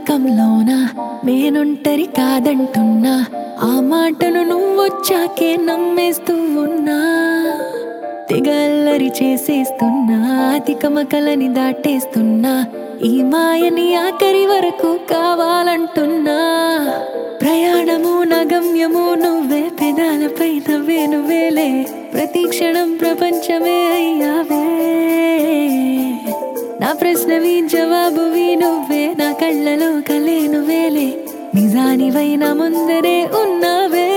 లోకంలోన నేనొంటరి కాదంటున్నా ఆ మాటను నువ్వొచ్చాకే నమ్మేస్తూ ఉన్నా తెగల్లరి చేసేస్తున్నా తికమకలని దాటేస్తున్నా ఈ మాయని ఆఖరి వరకు కావాలంటున్నా ప్రయాణము నగమ్యము నువ్వే పెదాలపై నవ్వే నువ్వేలే ప్రతి క్షణం ప్రపంచమే అయ్యావే నా ప్రశ్నవి జవాబువి నువ్వే నా కళ్ళలో కలే నువ్వేలే నిజానివైన ముందరే ఉన్నావే